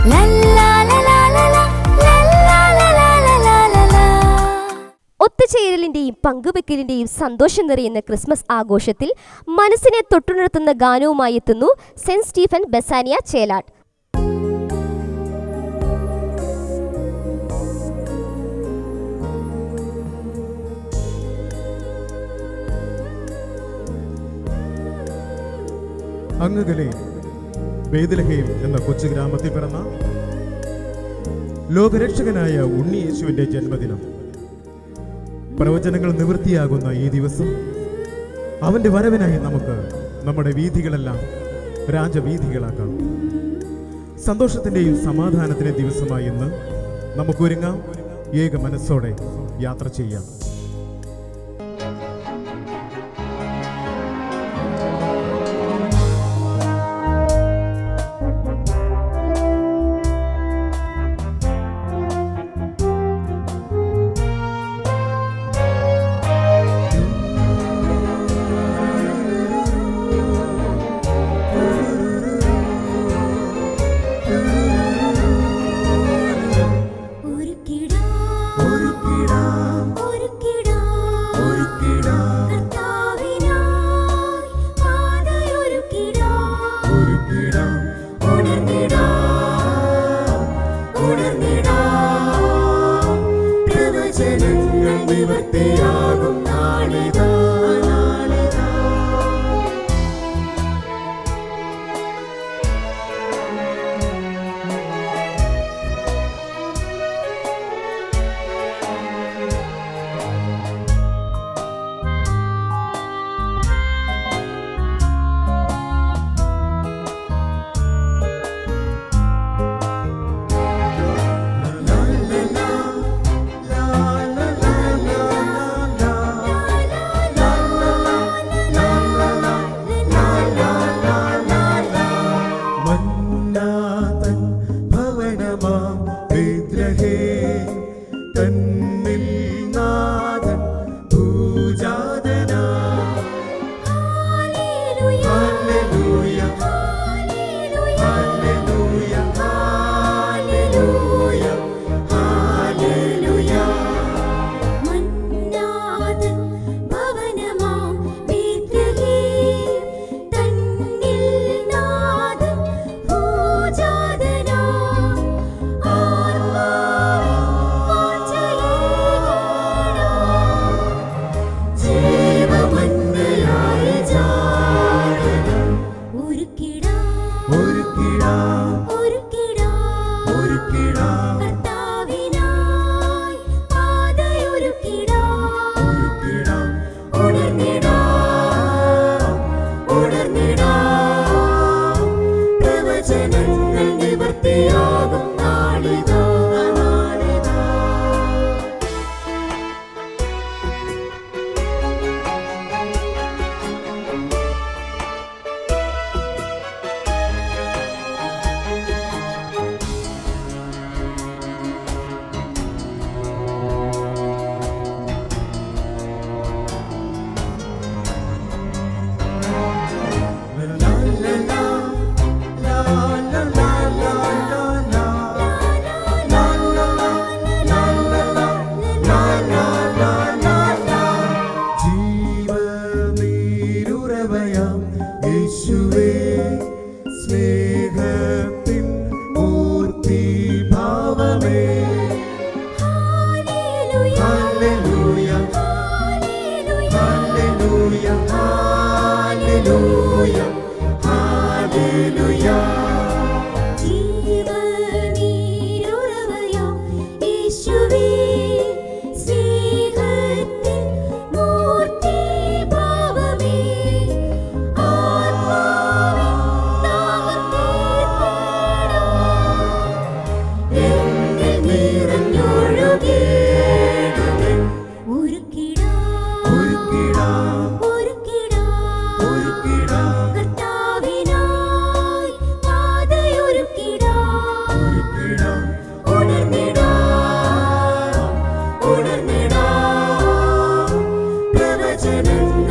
ഒത്തുചേരലിന്റെയും പങ്കുവെക്കലിന്റെയും സന്തോഷം നിറയുന്ന ക്രിസ്മസ് ആഘോഷത്തിൽ മനസ്സിനെ തൊട്ടുണർത്തുന്ന ഗാനവുമായി എത്തുന്നു സെന്റ് സ്റ്റീഫൻ ബെസാനിയ ചേലാട്ട് അങ്ങകലെ ബേദലഹേം എന്ന കൊച്ചു ഗ്രാമത്തിൽ പിറന്ന ലോകരക്ഷകനായ ഉണ്ണി യേശുവിന്റെ ജന്മദിനം പ്രവചനങ്ങൾ നിവൃത്തിയാകുന്ന ഈ ദിവസം അവന്റെ വരവിനായി നമുക്ക് നമ്മുടെ വീഥികളെല്ലാം രാജവീഥികളാക്കാം സന്തോഷത്തിന്റെയും സമാധാനത്തിന്റെയും ദിവസമായി ഇന്ന് നമുക്കൊരുങ്ങാം ഏക മനസ്സോടെ യാത്ര ചെയ്യാം നിവൃത്തിയാകും നാളിതാ നാളിതാ മന്നാതൻ ഭവനമാം ബേത്ലഹേം തന്നിൽ നാഥൻ ഭൂജാതനാ ഹല്ലേലൂയ ഹല്ലേലൂയ ഹല്ലേലൂയ ഹല്ലേലൂയ മന്നാഥൻ ഭവനമാം ബേത്ലഹേം തന്നിൽ നാഥൻ ഭൂജാതനാ ആത്മാവിൻ വാഞ്ചയേകീടാ ജീവമന്നയായ ജാതനം ഒരുക്കിടാ ഒരുക്കിടാം ഒരുക്കിടാ ഒരുക്കിടാം കർത്താവിനായി പാതയൊരുക്കിടാ ഒരുക്കിടാം ഉണർന്നിടാം ഉണർന്നിടാം പ്രവചനങ്ങൾ നിവൃത്തിയാകും നാളിതാ നാളിതാ ജീവനീരുറവയാം യേശുവേ സ്നേഹത്തിൻ മൂർത്തി ഭാവമേ hallelujah hallelujah hallelujah hallelujah hallelujah hallelujah ജീവനീരുറവയാം യേശുവേ സ്നേഹത്തിൻ മൂർത്തിഭാവമേ ആത്മാവിൻ ദാഹം തീർത്തിടാം എന്നിൽ നിറഞ്ഞൊഴുകേണമേ ഒരുക്കിടാം ഒരുക്കിടാം ഒരുക്കിടാം ഒരുക്കിടാം കർത്താവിനായി പാതയൊരുക്കിടാം ഒരുക്കിടാം ഉണർന്നിടാം ഉണർന്നിടാം പ്രവചനങ്ങൾ